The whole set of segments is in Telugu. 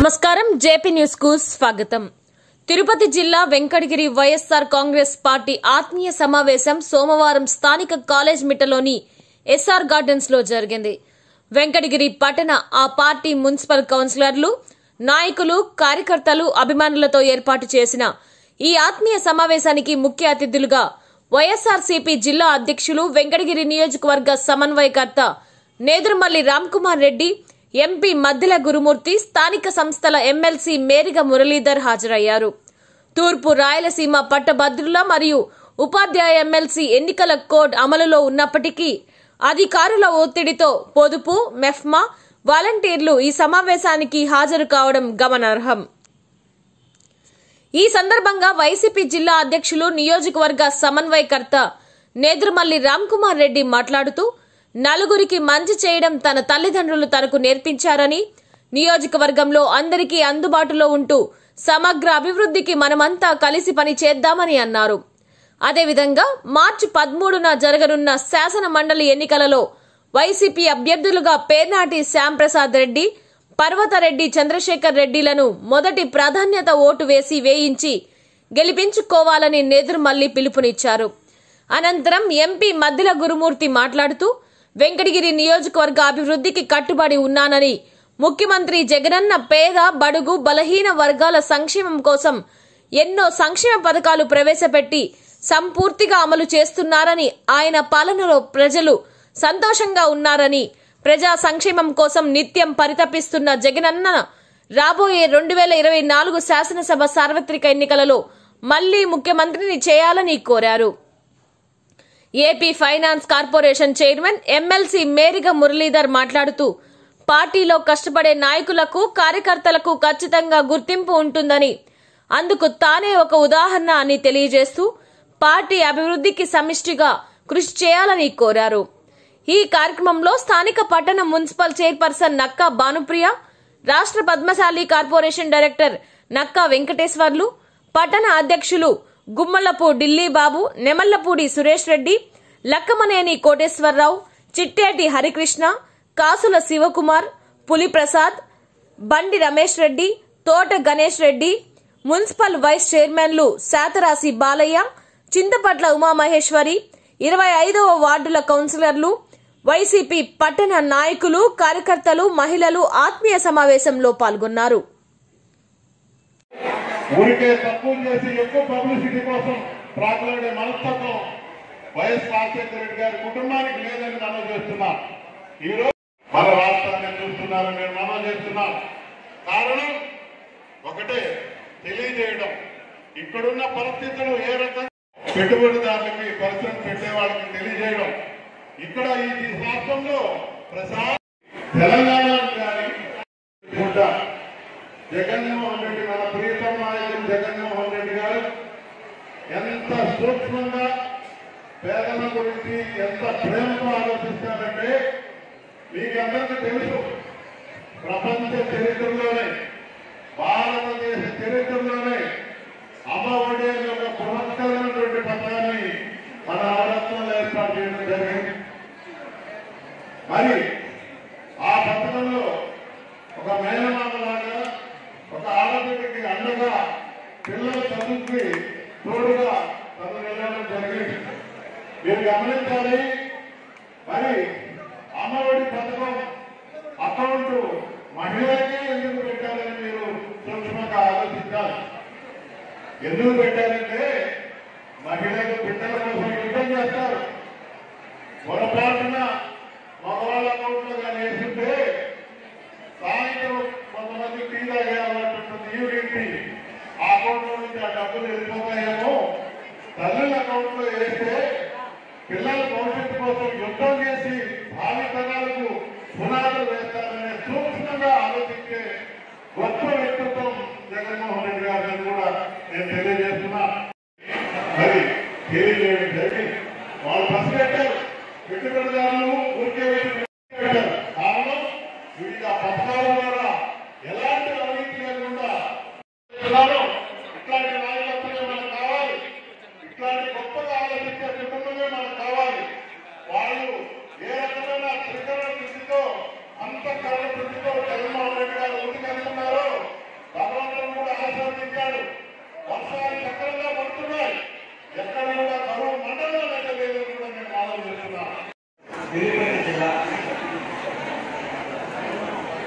నమస్కారం జేపీ న్యూస్ కు స్వాగతం తిరుపతి జిల్లా వెంకటగిరి వైఎస్సార్ కాంగ్రెస్ పార్టీ ఆత్మీయ సమావేశం సోమవారం స్థానిక కాలేజ్ మిట్టలోని ఎస్ఆర్ గార్డెన్స్ లో జరిగింది వెంకటగిరి పట్టణ ఆ పార్టీ మున్సిపల్ కౌన్సిలర్లు నాయకులు కార్యకర్తలు అభిమానులతో ఏర్పాటు చేసిన ఈ ఆత్మీయ సమావేశానికి ముఖ్య అతిథులుగా వైఎస్ఆర్సీపీ జిల్లా అధ్యక్షులు వెంకటగిరి నియోజకవర్గ సమన్వయకర్త నేదురుమల్లి రామ్కుమార్ రెడ్డి ఎంపీ మద్దెల గురుమూర్తి స్థానిక సంస్థల ఎమ్మెల్సీ మేరిగ మురళీధర్ హాజరయ్యారు తూర్పు రాయలసీమ పట్టభద్రుల మరియు ఉపాధ్యాయ ఎమ్మెల్సీ ఎన్నికల కోడ్ అమలులో ఉన్నప్పటికీ అధికారుల ఒత్తిడితో పొదుపు మెఫ్మా వాలంటీర్లు ఈ సమావేశానికి హాజరు కావడం గమనార్హం ఈ సందర్భంగా వైసీపీ జిల్లా అధ్యక్షులు నియోజకవర్గ సమన్వయకర్త నేదురుమల్లి రామ్కుమార్ రెడ్డి మాట్లాడుతూ నలుగురికి మంచి చేయడం తన తల్లిదండ్రులు తనకు నేర్పించారని నియోజకవర్గంలో అందరికీ అందుబాటులో ఉంటూ సమగ్ర అభివృద్ధికి మనమంతా కలిసి పని చేద్దామని అన్నారు అదేవిధంగా మార్చి పదమూడున జరగనున్న శాసన మండలి ఎన్నికలలో వైసీపీ అభ్యర్థులుగా పేర్నాటి శ్యాంప్రసాద్ రెడ్డి పర్వతరెడ్డి చంద్రశేఖర్ రెడ్డిలను మొదటి ప్రాధాన్యత ఓటు వేసి వేయించి గెలిపించుకోవాలని నేదురుమల్లి పిలుపునిచ్చారు అనంతరం ఎంపీ మద్దిల గురుమూర్తి మాట్లాడుతూ వెంకటగిరి నియోజకవర్గ అభివృద్ధికి కట్టుబడి ఉన్నానని ముఖ్యమంత్రి జగనన్న పేద బడుగు బలహీన వర్గాల సంక్షేమం కోసం ఎన్నో సంక్షేమ పథకాలు ప్రవేశపెట్టి సంపూర్తిగా అమలు చేస్తున్నారని ఆయన పాలనలో ప్రజలు సంతోషంగా ఉన్నారని ప్రజా సంక్షేమం కోసం నిత్యం పరితపిస్తున్న జగనన్న రాబోయే రెండు వేల ఇరవై నాలుగు శాసనసభ సార్వత్రిక ఎన్నికలలో మళ్లీ ముఖ్యమంత్రిని చేయాలని కోరారు AP finance corporation chairman MLC Meriga Muralidhar మాట్లాడుతూ పార్టీలో కష్టపడే నాయకులకు కార్యకర్తలకు ఖచ్చితంగా గుర్తింపు ఉంటుందని అందుకు తానే ఒక ఉదాహరణ అని తెలియజేస్తూ పార్టీ అభివృద్ధికి సమిష్టిగా కృషి చేయాలని కోరారు ఈ కార్యక్రమంలో స్థానిక పట్టణ మున్సిపల్ చైర్పర్సన్ నక్కా భానుప్రియ రాష్ట్ర పద్మశాలి కార్పొరేషన్ డైరెక్టర్ నక్కా వెంకటేశ్వర్లు పట్టణ అధ్యక్షులు గుమ్మలపు ఢిల్లీ బాబు నెమల్లపూడి సురేష్ రెడ్డి లక్కమనేని కోటేశ్వరరావు చిట్టేటి హరికృష్ణ కాసుల శివకుమార్ పులిప్రసాద్ బండి రమేష్ రెడ్డి తోట గణేష్ రెడ్డి మున్సిపల్ వైస్ చైర్మన్లు శాతరాశి బాలయ్య చింతపట్ల ఉమామహేశ్వరి ఇరవై ఐదవ వార్డుల కౌన్సిలర్లు వైసీపీ పట్టణ నాయకులు కార్యకర్తలు మహిళలు ఆత్మీయ సమావేశంలో పాల్గొన్నారు ఊరికే తక్కువ చేసి ఎక్కువ పబ్లిసిటీ కోసం ప్రాకులాడే మనస్తత్వం వైఎస్ రాజశేఖర రెడ్డి గారి కుటుంబానికి లేదని మనం చేస్తున్నాం ఈ రోజు మన రాష్ట్రాన్ని చూస్తున్నారని నేను మనం చేస్తున్నాం కారణం ఒకటే తెలియజేయడం ఇక్కడున్న పరిస్థితులు ఏ రకంగా పెట్టుబడిదారులకి పరిశ్రమ పెట్టే వాళ్ళకి తెలియజేయడం ఇక్కడ ఈ రాష్ట్రంలో ప్రశాంత తెలంగాణ కానీ ఉంటా జగన్మోహన్ రెడ్డి మన ప్రియతమ నాయకుడు జగన్మోహన్ రెడ్డి గారు ఎంత సూక్ష్మంగా పేదల గురించి ఎంత ప్రేమతో ఆలోచిస్తారంటే మీకు అందరికీ తెలుసు ప్రపంచ చరిత్రలోనే భారతదేశ చరిత్రలోనే అమ్మ ఒడే ఒక బృహత్తరమైనటువంటి పథకాన్ని మన నవరత్నంలో ఏర్పాటు చేయడం జరిగింది మరి ఆ పథకంలో ఒక మేనమామలాగా ఒక ఆడబిడ్డకి అండగా పిల్లల చదువుకి తోడుగా తను వెళ్ళడం జరిగింది మీరు గమనించాలి మరి అమ్మఒడి పథకం అకౌంట్ మహిళలకే ఎందుకు పెట్టాలని మీరు సూక్ష్మంగా ఆలోచించాలి ఎందుకు పెట్టారంటే మహిళలు బిడ్డల కోసం యుద్ధం చేస్తారు పొరపాటున మగవాళ్ళ అకౌంట్లో కానీ వేస్తుంటే సాయంత్రం కొంతమంది టీ తాగే అలవాటు ఉంటుంది ఈవినింగ్ టీ ఆ అకౌంట్ లో నుంచి ఆ డబ్బులు వెళ్ళిపోతాయేమో తల్లుల అకౌంట్ లో వేస్తే పిల్లల భవిష్యత్తు కోసం యుద్ధం చేసి భావి తరాలకు పునాదులు వేస్తారనే సూక్ష్మంగా ఆలోచించే గొప్ప వ్యక్తిత్వం జగన్మోహన్ రెడ్డి గారిని కూడా నేను తెలియజేస్తున్నా మరి తెలియజేయడం జరిగి వాళ్ళు బస్సు పెట్టారు పెట్టుబడిదారులు ఊరికే పెట్టారు కారణం వివిధ పథకాల ద్వారా ఎలాంటి అవినీతి లేకుండా చేస్తున్నారో ఇట్లాంటి నాయకత్వమే మనకు కావాలి ఇట్లాంటి గొప్పగా ఆలోచించే కుటుంబమే మనకు కావాలి వాళ్ళు ఏ రకమైన త్రికరణ స్థితితో అంత కరణ స్థితితో జగన్మోహన్ రెడ్డి గారు ముందుకెళ్తున్నారో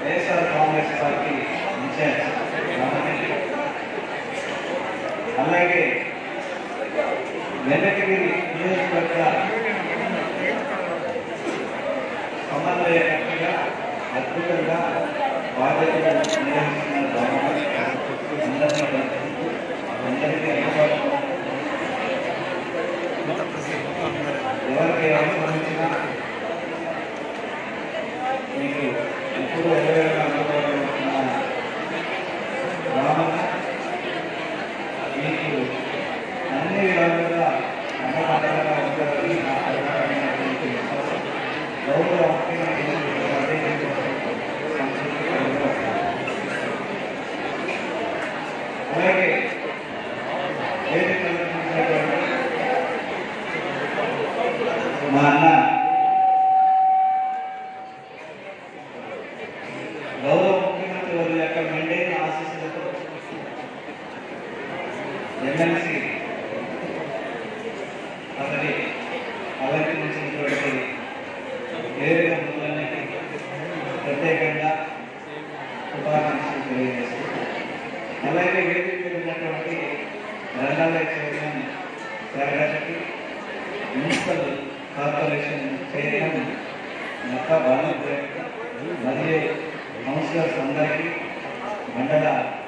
YSR Congress party incharge Ramareddy అలాగే వెనకగిరి నియోజకవర్గ సమన్వయకర్తగా అద్భుతంగా బాధ్యతలు నిర్వహిస్తున్న రామరెడ్డి అందరినీ కలుపుకుంటూ అందరికీ అందుబాటులో ఎవరికి అవసరం వచ్చినా మీకు ఇప్పుడు ఎవరైనా అందుబాటులో ఉన్న రామన్న మీకు అన్ని విధాలుగా అన్నమాటలుగా ఉంటారని నా ప్రధానమైనటువంటి విశ్వాసం గౌరవ ముఖ్యమంత్రి సంస్కృతి గౌరవం. అలాగే వేదిక అలంకరించినటువంటి మా అన్న గౌరవ ముఖ్యమంత్రి వారి యొక్క మెండైన ఆశీస్సులతో ఎమ్మెల్సీ అతని అలంకరించినటువంటి వేరుగా ముందులకి ప్రత్యేకంగా శుభాకాంక్షలు తెలియజేస్తూ అలాగే వేదిక మీద ఉన్నటువంటి రంగాలయ చైర్మన్ గారికి municipal corporation chairman Nakka Bhanu మరియు కౌన్సిలర్స్ అందరికీ మండల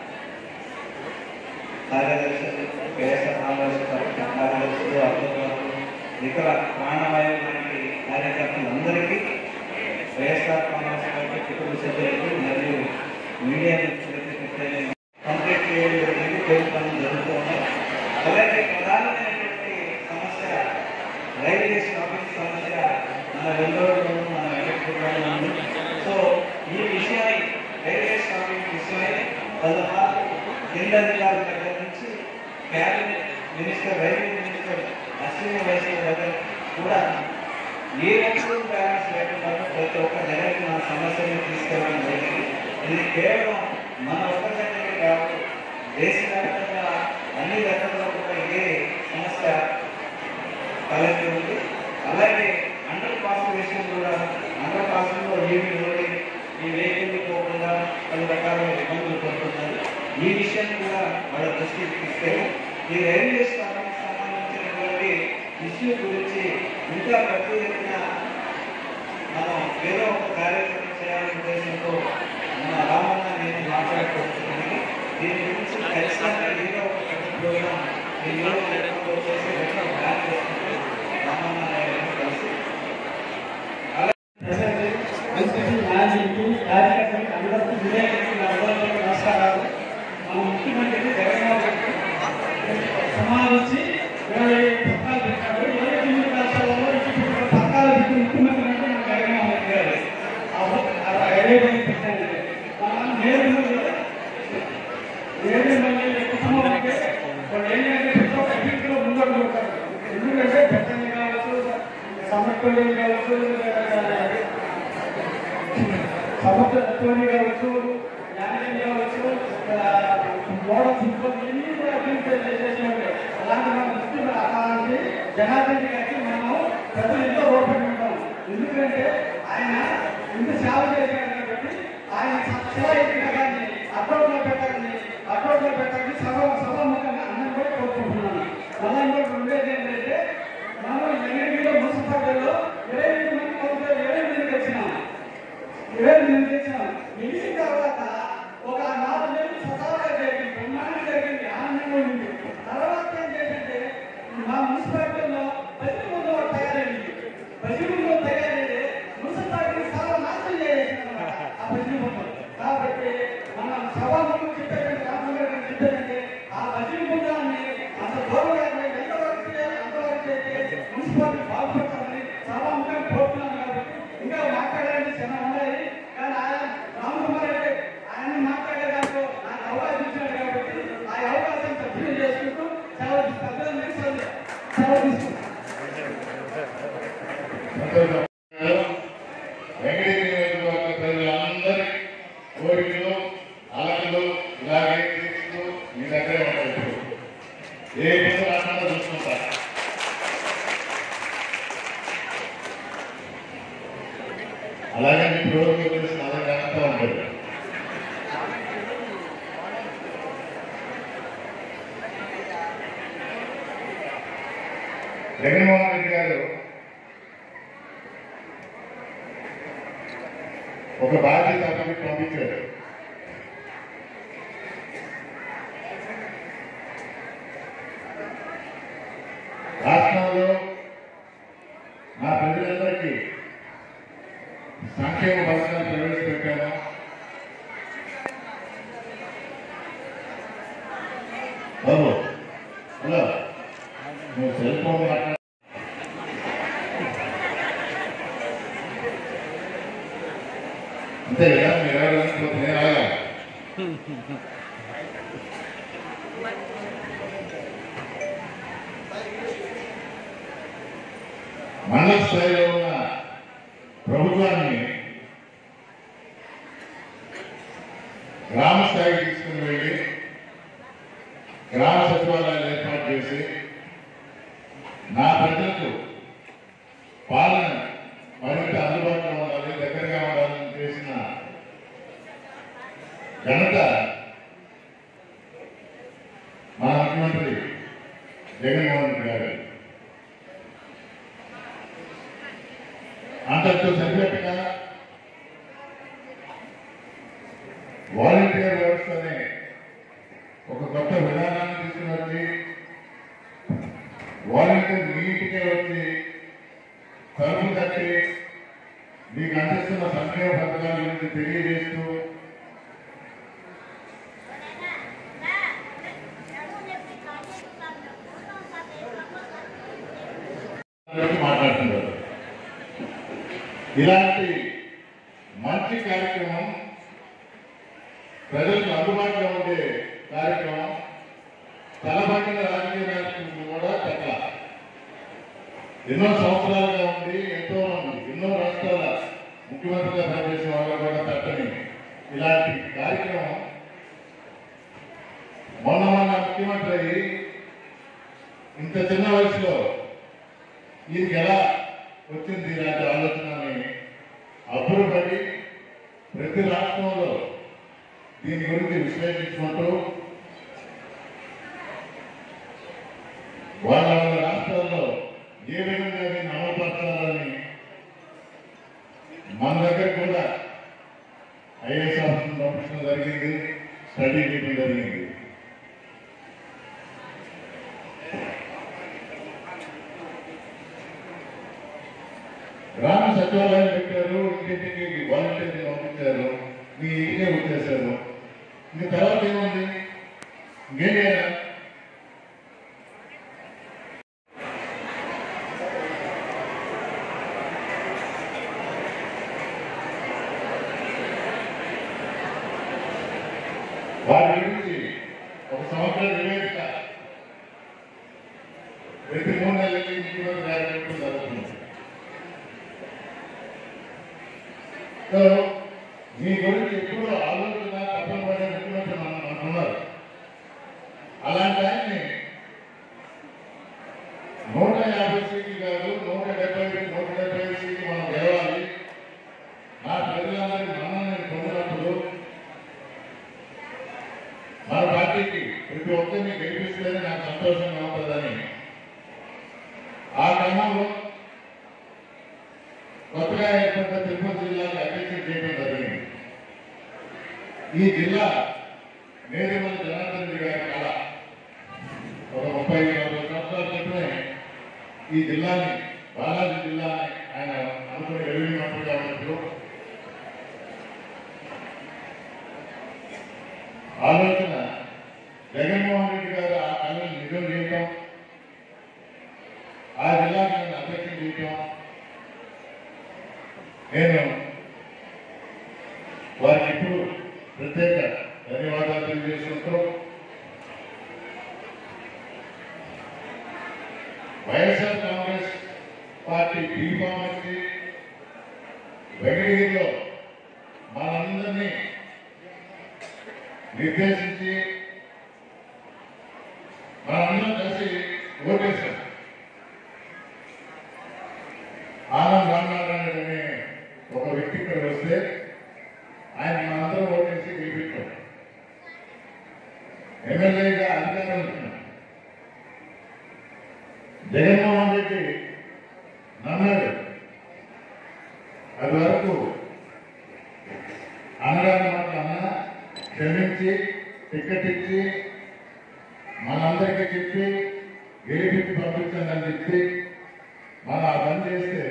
కార్యదర్శులు కేఎస్ఆర్ కాంగ్రెస్ పార్టీ కార్యదర్శులు అభ్యర్థులు ఇతర ప్రాణవాయువు లాంటి కార్యకర్తలందరికీ వైఎస్ఆర్ కాంగ్రెస్ పార్టీ కుటుంబ సభ్యులకు మరియు మీడియా మిత్రులకి కంప్లీట్ చేయడం జరిగింది పేర్కొనడం జరుగుతుంది అలాగే ప్రధానమైనటువంటి సమస్య రైల్వే స్టాపింగ్ సమస్య మన వెల్లోడులోను మన వెంకటపురంలో ఉంది సో ఈ విషయాన్ని రైల్వే స్టాపింగ్ విషయమై పదహారు కేంద్ర అధికారుల దగ్గర నుంచి cabinet minister railway minister Ashwini Vaishnaw దగ్గర కూడా ఏ ఒక్కరూ బ్యాలెన్స్ లేకుండా ప్రతి ఒక్క దగ్గరికి మన సమస్యని తీసుకెళ్ళడం జరిగింది ఇది కేవలం మన ఒక్క దగ్గరే కాదు దేశవ్యాప్తంగా అన్ని దగ్గరలో కూడా ఇదే సమస్య తలెత్తి ఉంది అలాగే అండర్ పాస్ విషయం కూడా అండర్ పాస్లో ఏమి లోడింగ్ ఈ వెహికల్ పోకుండా పలు రకాల ఇబ్బందులు పడుతున్నారు ఈ విషయం కూడా వాళ్ళ దృష్టికి తీస్తే ఈ రైల్వే స్టాఫ్కి సంబంధించినటువంటి ఇష్యూ గురించి ఇంకా పెద్ద ఎత్తున మనం ఏదో ఒక కార్యక్రమం చేయాలనే ఉద్దేశంతో మన రామన్న నేను మాట్లాడుకుంటున్నాను దీని గురించి ఖచ్చితంగా ఏదో ఒక పెద్ద ప్రోగ్రామ్ ఈ నియోజకవర్గంలో చేసే విధంగా ప్లాన్ చేసుకుంటూ రామన్న నేను కలిసి అందరికీ విలేకరులకు నా హృదయపూర్వక నమస్కారాలు మన ముఖ్యమంత్రి జగన్మోహన్ రెడ్డి సమావేశి ఇరవై పథకాలు పెట్టాడు ఇరవై తొమ్మిది రాష్ట్రాలలో ఇప్పుడు పథకాలు పెట్టి ముఖ్యమంత్రి అంటే మన జగన్మోహన్ రెడ్డి గారు ఆ ఒక- ఆ ఇరవై తొమ్మిది పెట్టాడు మనం నేరు ఏడు మంది కుటుంబం అంటే వాళ్ళు ఏంటంటే ప్రతి ఒక్క ఇంట్లో ముందడుగు ఉంటారు ఎందుకంటే పెద్దలు కావచ్చు సమర్థులు కావచ్చు సముద్రత్వాన్ని కావచ్చు న్యాయం కావచ్చు మోడ ఫుట్బాల్ ఇవన్నీ కూడా అభివృద్ధి చేసేటువంటి అలాంటి మన దృష్టి అలాంటి జనార్దన్ గారికి మనం ప్రజలు ఎంతో ఓపెన్ ఉంటాం ఎందుకంటే ఆయన ఇంత సేవ చేశాడు కాబట్టి ఆయన సేవ కానీ అకౌంట్లో పెట్టాలని అకౌంట్లో పెట్టాలని సభ సభాముఖంగా అందరూ కూడా కోరుకుంటున్నాను మళ్ళీ ఇంకోటి ఉండేది ఏంటంటే మనం ఎన్నికల్లో మున్సిపాలిటీలో ఇరవై ఎనిమిది మంది కౌన్సిలర్ ఇరవై ఎనిమిదికి వచ్చినాం ఇరవై ఎనిమిది చేసాం గెలిచిన తర్వాత ఒక నాలుగు నెలలు సకాలంగా జరిగింది బ్రహ్మాండంగా జరిగింది ఆనందంగా ఉంది తర్వాత ఏం చేసింటే మా మున్సిపాలిటీలో బజి ముందు తయారైంది బజి ముందు తయారైంది మున్సిపాలిటీ చాలా నాశనం చేసేసింది ఆ బజి ముందు కాబట్టి మనం సభాముఖం చెప్పేటంటే రామగారు చెప్పేటంటే ఆ బజి ముందాన్ని అంత దూరంగా ఎంతవరకు చేయాలి అంతవరకు చేస్తే మున్సిపాలిటీ బాగుపడతామని సభాముఖం కోరుతున్నాను కాబట్టి ఇంకా మాట్లాడాలని చాలా ఉన్నాయి కానీ ఆయన రామకుమార్ రెడ్డి ఆయన మాట్లాడే దాంట్లో నాకు అవకాశం ఇచ్చాడు కాబట్టి ఆ అవకాశం సభ్యులు చేసుకుంటూ సెలవు పెద్దలు సెలవు తీసుకుంటాం వెంకటగిరి నియోజకవర్గ ప్రజలందరి కోరికలు అలకలు ఇలాగే తీర్చుతూ మీ దగ్గరే ఉంటారు ఏ ఇబ్బంది రాకుండా చూసుకుంటా అలాగే మీ పురోగతి గురించి నా దగ్గర అంతా ఉంటాడు జగన్మోహన్ రెడ్డి గారు ఒక బాధ్యత అతనికి పంపించారు రాష్ట్రంలో నా ప్రజలందరికీ సంక్షేమ పథకాలు ప్రవేశపెట్టాను బాబు హలో నువ్వు సెల్ ఫోన్ మాట్లాడ అంతే కదా మీరు ఎవరు నేను రాగా మండల స్థాయిలో ఉన్న ప్రభుత్వాన్ని గ్రామ స్థాయికి తీసుకుని వెళ్ళి గ్రామ సచివాలయాలు ఏర్పాటు చేసి నా ప్రజలకు పాలన మరింత అందుబాటులో ఉండాలి దగ్గరగా ఉండాలని చేసిన ఘనత మన ముఖ్యమంత్రి జగన్మోహన్ రెడ్డి గారు అంతటితో సరిపెట్టగా వాలంటీర్ వ్యవస్థని ఒక కొత్త విధానాన్ని తీసుకుని వచ్చి వాలంటీర్ మీ ఇంటికే వచ్చి తలుపు తట్టి మీకు అందిస్తున్న సంక్షేమ పథకాల గురించి తెలియజేస్తూ అందరికీ మాట్లాడుతున్నారు ఇలాంటి మంచి కార్యక్రమం ప్రజలకు అందుబాటులో ఉండే కార్యక్రమం తలపట్టిన రాజకీయ నాయకులు కూడా పెట్టాల ఎన్నో సంవత్సరాలుగా ఉండి ఎంతో మంది ఎన్నో రాష్ట్రాల ముఖ్యమంత్రిగా పనిచేసిన వాళ్ళు కూడా పెట్టని ఇలాంటి కార్యక్రమం మొన్న మొన్న ముఖ్యమంత్రి అయ్యి ఇంత చిన్న వయసులో ఈయనకి ఎలా వచ్చింది ఇలాంటి ఆలోచన అని అప్పుడుపడి ప్రతి రాష్ట్రంలో దీని గురించి విశ్లేషించుకుంటూ వాళ్ళ వాళ్ళ రాష్ట్రాల్లో ఏ విధంగా దీన్ని అమలుపరచాలని మన దగ్గర కూడా ఐఏఎస్ ఆఫీసులు పంపించడం జరిగింది స్టడీ చేయడం జరిగింది గ్రామ సచివాలయం పెట్టారు ఇంటింటికి వాలంటీర్లు పంపించారు మీ ఇంటికే వచ్చేసారు ఇంక తర్వాత ఏముంది ఇంకేం చేయాలి వారి గురించి ఒక సంవత్సరం నివేదిక ప్రతి మూడు నెలలకి ముఖ్యమంత్రి కార్యక్రమం జరుగుతుంది సో మీ గురించి ఎప్పుడు ఆలోచన తప్పన పడే ముఖ్యమంత్రి మనం మనకున్నారు అలాంటి ఆయన్ని నూట యాభై సీట్లు కాదు నూట డెబ్బై నూట డెబ్బై సీట్లు మనం గెలవాలి నా ప్రజలందరి మన్నని పొందినప్పుడు మన పార్టీకి ప్రతి ఒక్కరిని గెలిపిస్తేనే నాకు సంతోషంగా ఉంటుందని ఆ క్రమంలో కొత్తగా ఏర్పడ్డ తిరుపతి జిల్లాకి అధ్యక్షుడు చేయడం జరిగింది ఈ జిల్లా నేరేమల్లి జనార్దన్ రెడ్డి గారి కళ ఒక ముప్పై నలభై సంవత్సరాల క్రితమే ఈ జిల్లాని బాలాజీ జిల్లా అని ఆయన అనుకుని రెవెన్యూ మంత్రిగా ఉన్నప్పుడు ఆలోచన జగన్మోహన్ రెడ్డి గారు ఆ కళను నిజం చేయటం ఆ జిల్లాకి నన్ను అధ్యక్షం చేయటం నేను వారికి ఇప్పుడు ప్రత్యేక ధన్యవాదాలు తెలియజేసుకుంటూ వైఎస్ఆర్ కాంగ్రెస్ పార్టీ పీఫార్మసీ వెంకటగిరిలో మనందరినీ నిర్దేశించి మనందరం కలిసి ఓటేశాం ఆనంద్ రామనారాయణ అనే ఒక వ్యక్తి ఇక్కడ వస్తే ఆయన మనందరం ఓటేసి గెలిపించాం ఎమ్మెల్యేగా అధికారం ఇచ్చినాం జగన్మోహన్ రెడ్డి పెట్టి నమ్మాడు అది వరకు అనరాని మాట అన్న క్షమించి టికెట్ ఇచ్చి మనందరికీ చెప్పి గెలిపించి పంపించండి అని చెప్పి మనం ఆ పని చేస్తే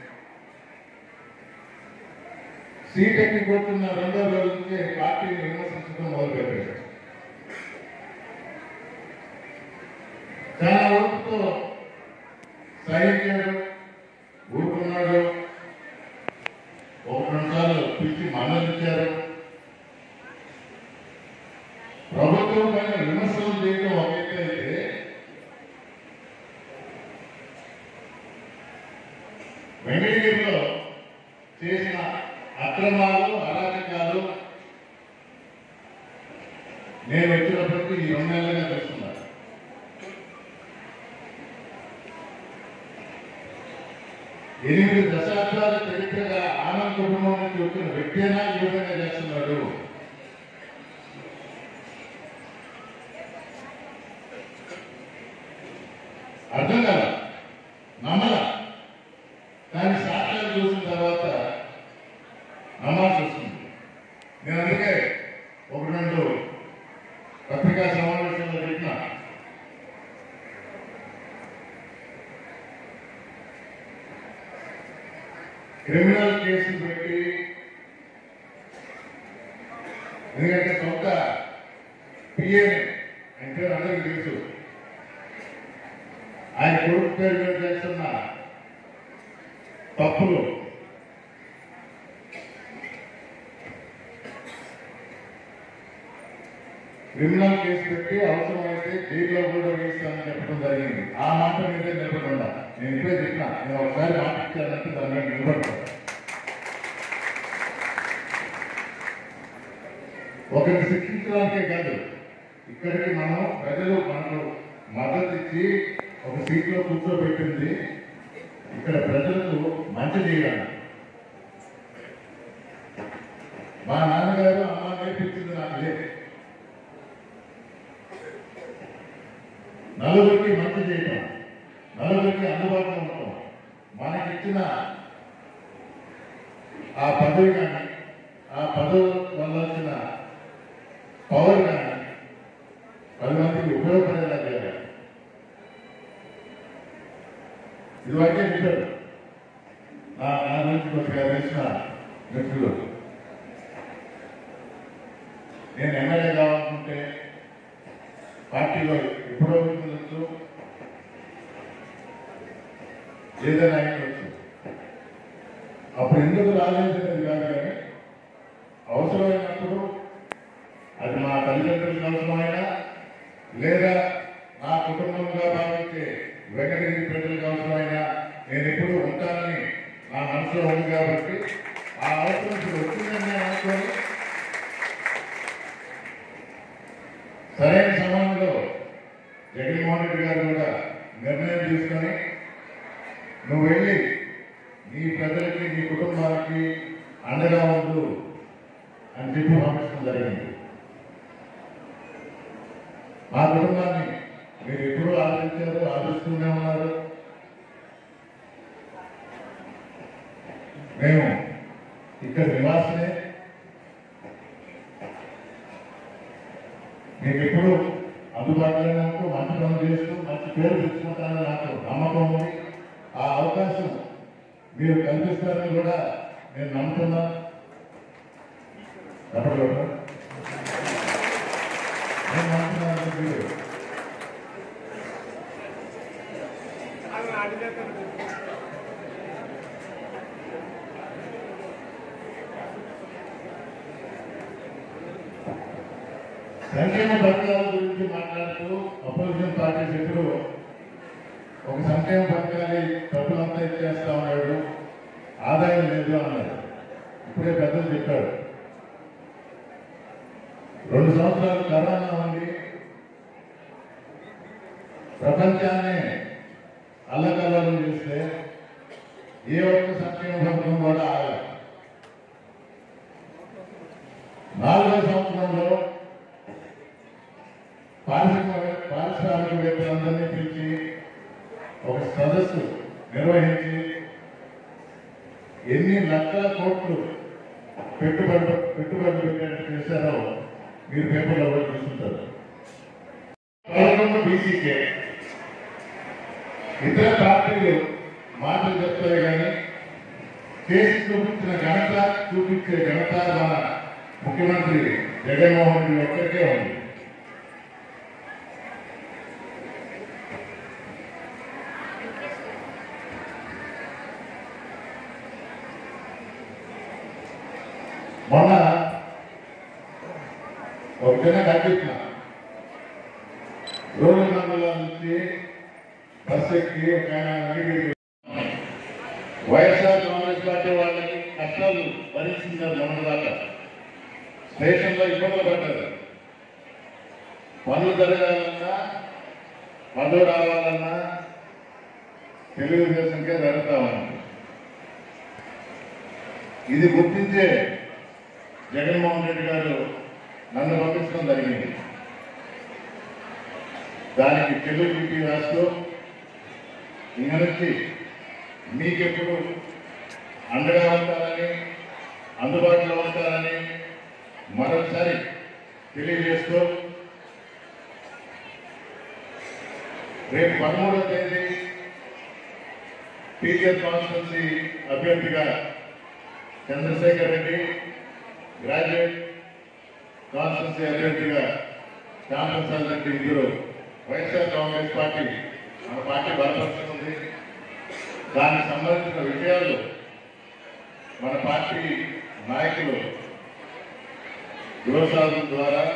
సీట్ ఎక్కి కూర్చున్న రెండో రోజు నుంచి పార్టీని విమర్శించడం మొదలుపెట్టాడు చాలా ఓపికతో సహించాడు ఊరుకున్నాడు ఒక రెండు సార్లు పిలిచి మందలించారు ప్రభుత్వం పైన విమర్శలు చేయడం ఒక ఎత్తు అయితే వెంకటగిరిలో చేసిన అక్రమాలు అరాచకాలు నేను వచ్చినప్పటికీ ఈ రెండు నెలలుగా తెలుస్తున్నారు ఎనిమిది దశాబ్దాల చరిత్రగా ఆనంద్ కుటుంబం నుంచి వచ్చిన వ్యక్తి అయినా ఈ విధంగా చేస్తున్నాడు అర్థం కదా నమ్మల కానీ సాక్ష్యాలు చూసిన తర్వాత నమ్మాల్సి వస్తుంది నేను అందుకే ఒక రెండు పత్రికా సమావేశంలో పెట్టిన క్రిమినల్ కేసు పెట్టి ఎందుకంటే సొంత పిఏ అంటే అందరికీ తెలుసు ఆయన కొడుకు పేరు మీద చేస్తున్న తప్పులు క్రిమినల్ కేసు పెట్టి అవసరమైతే జైల్లో కూడా వేస్తానని చెప్పడం జరిగింది ఆ మాట మీదే నిలబడి నేను ఇప్పుడే చెప్పిన నేను ఒకసారి మాట ఇచ్చానంటే దాని మీద నిలబడతాను ఒకరిని శిక్షించడానికే కాదు ఇక్కడికి మనం ప్రజలు మనకు మద్దతు ఇచ్చి ఒక సీట్లో కూర్చోబెట్టింది ఇక్కడ ప్రజలకు మంచి చేయడానికి మా నాన్నగారు అమ్మ నేర్పించింది నాకు లేదు నలుగురికి మంచి చేయటం నలుగురికి అందుబాటులో ఉండటం మనకిచ్చిన ఆ పదవి కానీ ఆ పదవి వల్ల వచ్చిన పవర్ కానీ పది మందికి ఉపయోగపడేలా చేయాలి ఇదివరకే చెప్పారు నా నా నుంచి కొద్దిగా తెలిసిన వ్యక్తులు నేను ఎమ్మెల్యే కావాలనుకుంటే పార్టీలో ఎప్పుడో ఉండొచ్చు ఏదైనా అయ్యవచ్చు అప్పుడు ఎందుకు రాలేదనేది కాదు కానీ అవసరమైనప్పుడు అది మా తల్లిదండ్రులకు అవసరమైనా లేదా నా కుటుంబంగా భావించే వెంకటగిరి ప్రజలకు అవసరమైనా నేను ఎప్పుడు ఉంటానని నా మనసులో ఉంది కాబట్టి ఆ అవసరం ఇప్పుడు వచ్చిందని నేను అనుకోని సరైన సమయంలో జగన్మోహన్ రెడ్డి గారు కూడా నిర్ణయం తీసుకొని నువ్వు వెళ్ళి నీ ప్రజలకి నీ కుటుంబానికి అండగా ఉండు అని చెప్పి పంపించడం జరిగింది మా కుటుంబాన్ని మీరు ఎప్పుడూ ఆదరించారు ఆదరిస్తూనే ఉన్నారు మేము ఇక్కడ నివాసనే మీకు ఎప్పుడు అందుబాటులోనే ఉంటూ మంచి పనులు చేస్తూ మంచి పేరు తెచ్చుకుంటానని నాకు నమ్మకం ఉంది ఆ అవకాశం మీరు కల్పిస్తారని కూడా నేను నమ్ముతున్నా చెప్పండి నేను నమ్ముతున్నాను మీరు సంక్షేమ పథకాల గురించి మాట్లాడుతూ అపోజిషన్ పార్టీ సభ్యులు ఒక సంక్షేమ పథకాన్ని డబ్బులంతా ఇచ్చేస్తా ఉన్నాడు ఆదాయం లేదు అన్నాడు ఇప్పుడే పెద్దలు చెప్పాడు రెండు సంవత్సరాలు కరోనా ఉంది ప్రపంచాన్ని అల్లకల్లోలం చేస్తే ఏ ఒక్క సంక్షేమ పథకం కూడా ఆగలేదు నాలుగో సంవత్సరంలో పారిశ్రామిక పారిశ్రామికవేత్తలందరినీ పిలిచి ఒక సదస్సు నిర్వహించి ఎన్ని లక్షల కోట్లు పెట్టుబడి పెట్టుబడులు పెట్టేట్టు చేశారో మీరు పేపర్లో కూడా చూస్తుంటారు పదకొండు బీసీకే ఇతర పార్టీలు మాటలు చెప్తారు కానీ చేసి చూపించిన ఘనత చూపించే ఘనత మన ముఖ్యమంత్రి జగన్మోహన్ రెడ్డి ఒక్కరికే ఉంది మొన్న ఒక చిన్న కనిపించిన రూరల్ మండలం నుంచి బస్ ఎక్కి ఒక ఆయన అంగడికి వైఎస్ఆర్ కాంగ్రెస్ పార్టీ వాళ్ళకి కష్టాలు భరించిందారు మొన్నదాకా స్టేషన్లో ఇబ్బందులు పడ్డారు పనులు జరగాలన్నా పనులు రావాలన్నా తెలుగుదేశంకే జరుగుతామని ఇది గుర్తించే జగన్మోహన్ రెడ్డి గారు నన్ను పంపించడం జరిగింది దానికి తెలుగు లిపి రాస్తూ ఇంక నుంచి మీకెప్పుడు అండగా ఉంటారని అందుబాటులో ఉంటారని మరొకసారి తెలియజేస్తూ రేపు పదమూడవ తేదీ టీచర్ కాన్స్టిట్యున్సీ అభ్యర్థిగా చంద్రశేఖర్ రెడ్డి గ్రాడ్యుయేట్ కాన్స్టిట్యున్సీ అభ్యర్థిగా శ్యామప్రసాద్ రెడ్డి ఇద్దరు వైఎస్ఆర్ కాంగ్రెస్ పార్టీ మన పార్టీ బలపరుస్తుంది దానికి సంబంధించిన విషయాలు మన పార్టీ నాయకులు గృహసాధన ద్వారా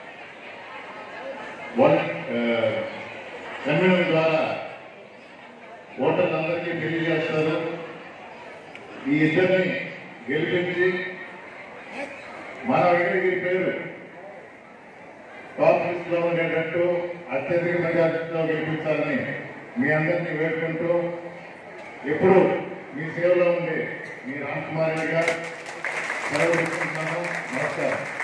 కన్వీనర్ ద్వారా ఓటర్లందరికీ తెలియజేస్తారు ఈ ఇద్దరిని గెలిపించి మన వెంకటగిరి పేరు టాప్ లిస్ట్ లో ఉండేటట్టు అత్యధిక మెజార్టీతో గెలిపించాలని మీ అందరినీ వేడుకుంటూ ఎప్పుడు మీ సేవలో ఉండే మీ రామ్ కుమార్ రెడ్డి గారు సెలవు తీసుకుంటున్నాను నమస్కారం